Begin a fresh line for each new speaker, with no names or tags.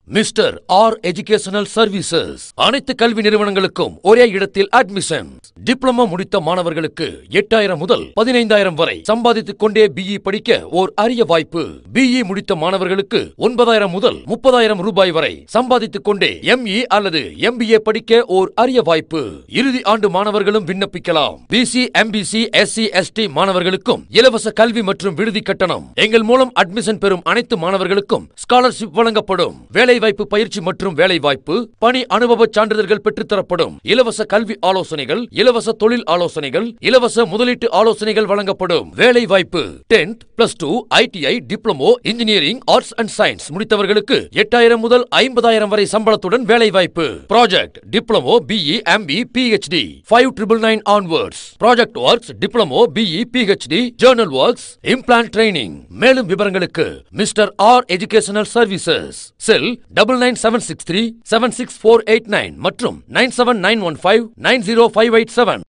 mister R educational services அனைத்து கல்வி நிறுவனங்களுக்கும் ஒரே இடத்தில் அட்மிஷன் டிப்ளமோ முடித்த மாணவர்களுக்கு எட்டாயிரம் முதல் பதினைந்தாயிரம் வரை சம்பாதித்துக் கொண்டே பிஇ படிக்க ஓர் அரிய வாய்ப்பு பிஇ முடித்த மாணவர்களுக்கு ஒன்பதாயிரம் முதல் முப்பதாயிரம் ரூபாய் வரை சம்பாதித்துக் கொண்டே எம்இ அல்லது எம்பிஏ படிக்க ஓர் அரிய வாய்ப்பு இறுதி ஆண்டு மாணவர்களும் விண்ணப்பிக்கலாம் பிசி எம்பிசி எஸ்சி எஸ்டி மாணவர்களுக்கும் இலவச கல்வி மற்றும் விடுதி கட்டணம் எங்கள் மூலம் அட்மிஷன் பெறும் அனைத்து மாணவர்களுக்கும் ஸ்காலர்ஷிப் வழங்கப்படும் வேலை வாய்ப்பு பயிற்சி மற்றும் வேலை வாய்ப்பு பணி அனுபவ சான்றிதழ்கள் பெற்றுத்தரப்படும் இலவச கல்வி ஆலோசனைகள் இலவச தொழில் ஆலோசனைகள் இலவச முதலீட்டு ஆலோசனைகள் வழங்கப்படும் வேலை வாய்ப்பு tenth plus two ITI diploma engineering arts and science முடித்தவர்களுக்கு எட்டாயிரம் முதல் ஐம்பதாயிரம் வரை சம்பளத்துடன் வேலை வாய்ப்பு project diploma BE MB PhD five triple nine onwards project works diploma BE PhD journal works inplant training மேலும் விவரங்களுக்கு mister R educational services cell double nine seven six three seven six four eight nine மற்றும் nine seven nine one five nine zero five eight seven